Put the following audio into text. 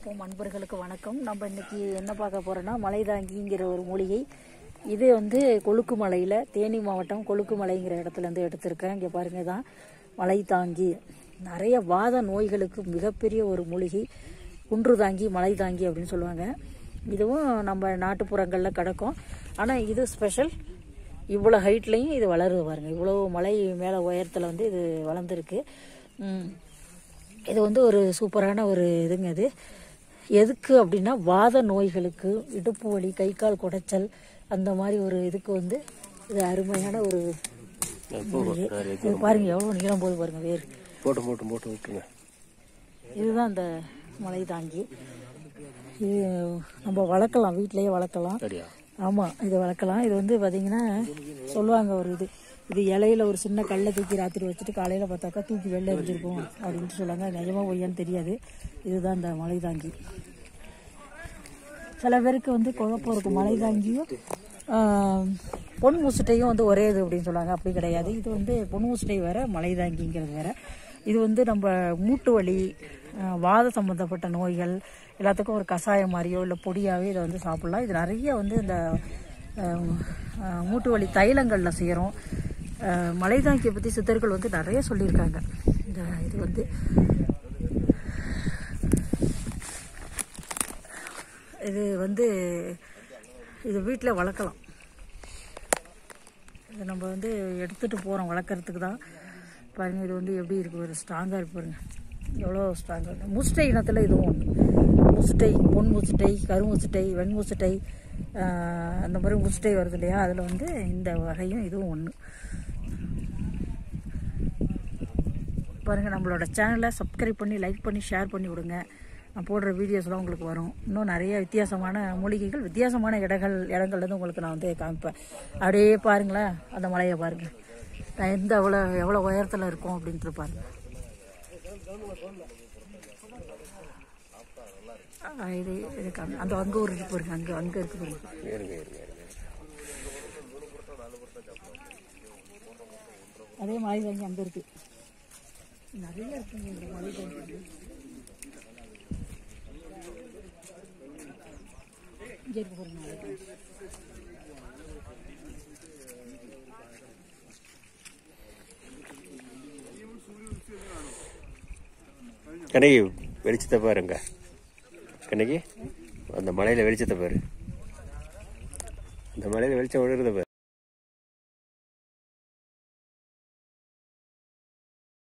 பார்ப்போம் அன்பர்களுக்கு வணக்கம் நம்ம இன்னைக்கு என்ன பார்க்க போறோம்னா மலைதாங்கிங்கிற ஒரு மூலிகை இது வந்து கொழுக்கு மலையில் தேனி மாவட்டம் கொழுக்கு மலைங்கிற இடத்துல இருந்து எடுத்திருக்கேன் இங்கே பாருங்க தான் மலை தாங்கி நிறைய வாத நோய்களுக்கு மிகப்பெரிய ஒரு மூலிகை குன்று தாங்கி மலை தாங்கி அப்படின்னு சொல்லுவாங்க இதுவும் நம்ம நாட்டுப்புறங்களில் கிடக்கும் ஆனால் இது ஸ்பெஷல் இவ்வளோ ஹைட்லேயும் இது வளருது பாருங்க இவ்வளோ மலை மேலே உயரத்தில் வந்து இது வளர்ந்துருக்கு ம். இது வந்து ஒரு சூப்பரான ஒரு இதுங்க இது எதுக்கு அப்படின்னா வாத நோய்களுக்கு இடுப்பு வலி கை கால் குடைச்சல் அந்த மாதிரி ஒரு இதுக்கு வந்து இது அருமையான ஒரு மூலிகை. இது பாருங்க எவ்வளோ நீளம் போது பாருங்க வேர் போட்டு போட்டு போட்டு விட்டுருங்க இதுதான் அந்த மலை தாங்கி இது நம்ம வளர்க்கலாம் வீட்டிலேயே வளர்க்கலாம் சரியா ஆமாம் இது வளர்க்கலாம் இது வந்து பார்த்தீங்கன்னா சொல்லுவாங்க ஒரு இது இது இலையில ஒரு சின்ன கல்லை தூக்கி ராத்திரி வச்சுட்டு காலையில் பார்த்தாக்கா தூக்கி வெளில எரிஞ்சிருக்கும் அப்படின்ட்டு சொல்லுவாங்க அது நிஜமா பொய்யான்னு தெரியாது இதுதான் இந்த மலை தாங்கி சில பேருக்கு வந்து குழப்பம் இருக்கும் மலை தாங்கியும் ஆஹ், பொன் முசுட்டையும் வந்து ஒரே இது அப்படின்னு சொல்லுவாங்க அப்படி கிடையாது இது வந்து பொன் முசுட்டை வேற மலை தாங்கிங்கிறது வேற இது வந்து நம்ம மூட்டு வலி ஆஹ், வாத சம்பந்தப்பட்ட நோய்கள் எல்லாத்துக்கும் ஒரு கஷாயம் மாதிரியோ இல்லை பொடியாகவே இதை வந்து சாப்பிடலாம் இது நிறைய வந்து இந்த ஆஹ், ஆஹ், மூட்டு வலி தைலங்களில் செய்கிறோம் மலைதாங்கியை பற்றி சித்தர்கள் வந்து நிறைய சொல்லியிருக்காங்க இந்த இது வந்து இது வந்து இது வீட்டில் வளர்க்கலாம் இது நம்ம வந்து எடுத்துகிட்டு போகிறோம் வளர்க்குறதுக்கு தான் பாருங்கள் இது வந்து எப்படி இருக்கு ஒரு ஸ்ட்ராங்காக இருக்கு பாருங்க எவ்வளோ ஸ்ட்ராங்காக இருக்கு முசுட்டை இனத்தில் இதுவும் ஒன்று முசுட்டை பொன் முசுட்டை கருமுசுட்டை வெண்முசுட்டை ஆஹ், அந்த மாதிரி முசுட்டை வருது இல்லையா அதில் வந்து இந்த வகையும் இதுவும் ஒன்று பாருங்கள் நம்மளோட சேனலை சப்ஸ்கிரைப் பண்ணி லைக் பண்ணி ஷேர் பண்ணி விடுங்க நான் போடுற வீடியோஸ்லாம் உங்களுக்கு வரும் இன்னும் நிறைய வித்தியாசமான மூலிகைகள் வித்தியாசமான இடங்கள் இடங்கள்லேருந்து உங்களுக்கு நான் வந்து காமிப்பேன் அப்படியே பாருங்களேன் அந்த மலையை பாருங்கள் நான் எந்த எவ்வளோ எவ்வளோ உயரத்தில் இருக்கும் அப்படின்ட்டு பாருங்க ஆ, இது இது காமி அந்த அங்கே ஒரு இருக்கு பாருங்க அங்கே அங்கே இருக்கு பாருங்க இருங்க இருங்க இருங்க அதே மலை தாங்கி அங்கே இருக்கு நிறைய இருக்குங்க இந்த மலை தாங்கி இங்கே இருக்கு பாருங்க மலை தாங்கி. கண்ணகி வெளிச்சத்தை பாருங்க கண்ணகி அந்த மலையில வெளிச்சத்தை பாரு அந்த மலையில வெளிச்சம் விழுறத பாரு